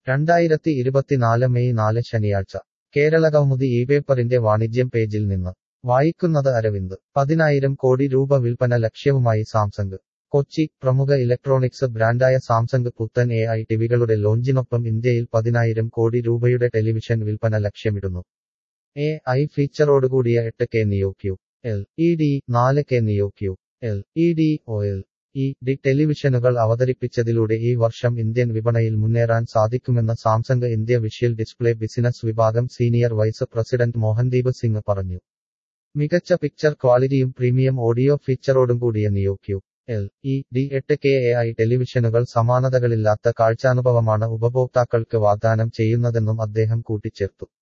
രണ്ടായിരത്തി ഇരുപത്തിനാല് മെയ് നാല് ശനിയാഴ്ച കേരളകൗമുദി ഈ പേപ്പറിന്റെ വാണിജ്യം പേജിൽ നിന്ന് വായിക്കുന്നത് അരവിന്ദ് പതിനായിരം കോടി രൂപ വിൽപ്പന ലക്ഷ്യവുമായി സാംസങ് കൊച്ചി പ്രമുഖ ഇലക്ട്രോണിക്സ് ബ്രാൻഡായ സാംസങ് പുത്തൻ എ ഐ ടിവികളുടെ ലോഞ്ചിനൊപ്പം ഇന്ത്യയിൽ പതിനായിരം കോടി രൂപയുടെ ടെലിവിഷൻ വിൽപ്പന ലക്ഷ്യമിടുന്നു എ ഐ ഫീച്ചറോടുകൂടിയ എട്ട് K neo Q L E D നാല് K neo Q L E D O L E D ടെലിവിഷനുകൾ അവതരിപ്പിച്ചതിലൂടെ ഈ വർഷം ഇന്ത്യൻ വിപണിയിൽ മുന്നേറാൻ സാധിക്കുമെന്ന് Samsung India visual display business വിഭാഗം senior vice president Mohandeep Singh പറഞ്ഞു മികച്ച പിക്ചർ ക്വാളിറ്റിയും പ്രീമിയം ഓഡിയോ ഫീച്ചറോടും കൂടിയ neo Q L E D എട്ട് കെ എ ഐ ടെലിവിഷനുകൾ സമാനതകളില്ലാത്ത കാഴ്ചാനുഭവമാണ് ഉപഭോക്താക്കൾക്ക് വാഗ്ദാനം ചെയ്യുന്നതെന്നും അദ്ദേഹം കൂട്ടിച്ചേർത്തു